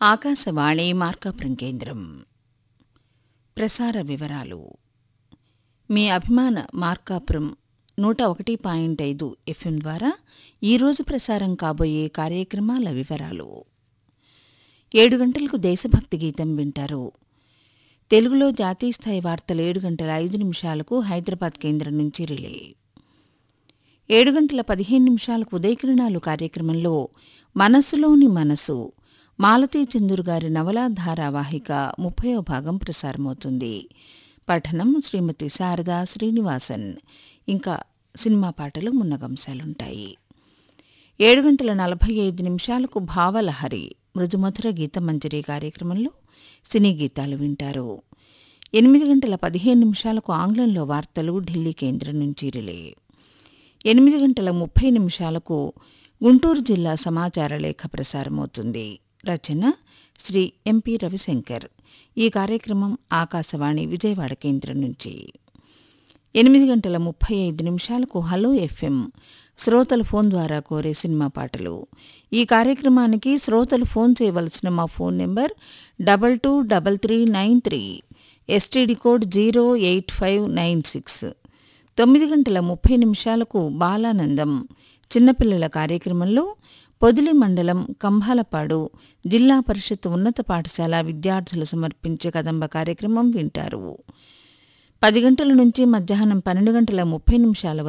ఆకాశవాణి మార్కాపురం కేంద్రం ప్రసార వివరాలు మీ అభిమాన మార్కాపురం నూట ఒకటి పాయింట్ ఐదు ఎఫ్ఎం ద్వారా ఈరోజు ప్రసారం కాబోయే కార్యక్రమాల వివరాలు ఏడు గంటలకు దేశభక్తి గీతం వింటారు తెలుగులో జాతీయ స్థాయి వార్తలు ఏడు గంటల ఐదు నిమిషాలకు హైదరాబాద్ కేంద్రం నుంచి రిలే ఏడు గంటల పదిహేను నిమిషాలకు ఉదయకిరణాలు కార్యక్రమంలో మనస్సులోని మనసు మాలతీ చందూర్ గారి నవలా ధారావాహిక ముప్పయో భాగం ప్రసారమవుతుంది పఠనం శ్రీమతి శారదా శ్రీనివాసన్ ఇంకా సినిమా పాటలు మున్నగంశాలుంటాయి ఏడు గంటల నలభై ఐదు నిమిషాలకు భావలహరి మృదుమధుర గీతమంజరి కార్యక్రమంలో సినీ గీతాలు వింటారు ఎనిమిది గంటల పదిహేను నిమిషాలకు ఆంగ్లంలో వార్తలు ఢిల్లీ కేంద్రం నుంచి రిలే ఎనిమిది గంటల ముప్పై నిమిషాలకు గుంటూరు జిల్లా సమాచార లేఖ ప్రసారమవుతుంది రచన శ్రీ ఎంపి రవిశంకర్ ఈ కార్యక్రమం ఆకాశవాణి విజయవాడ కేంద్రం నుంచి ఎనిమిది గంటల ముప్పై ఐదు నిమిషాలకు హలో ఎఫ్ఎం శ్రోతలు ఫోన్ ద్వారా కోరే సినిమా పాటలు ఈ కార్యక్రమానికి శ్రోతలు ఫోన్ చేయవలసిన మా phone number double two double three nine three STD code zero eight five nine six తొమ్మిది గంటల ముప్పై నిమిషాలకు బాలానందం చిన్నపిల్లల కార్యక్రమంలో పొదిలి మండలం కంభాలపాడు జిల్లా పరిషత్ ఉన్నత పాఠశాల విద్యార్థులు సమర్పించే కదంబ కార్యక్రమం వింటారు పది గంటల నుంచి మధ్యాహ్నం పన్నెండు గంటల ముప్పై నిమిషాల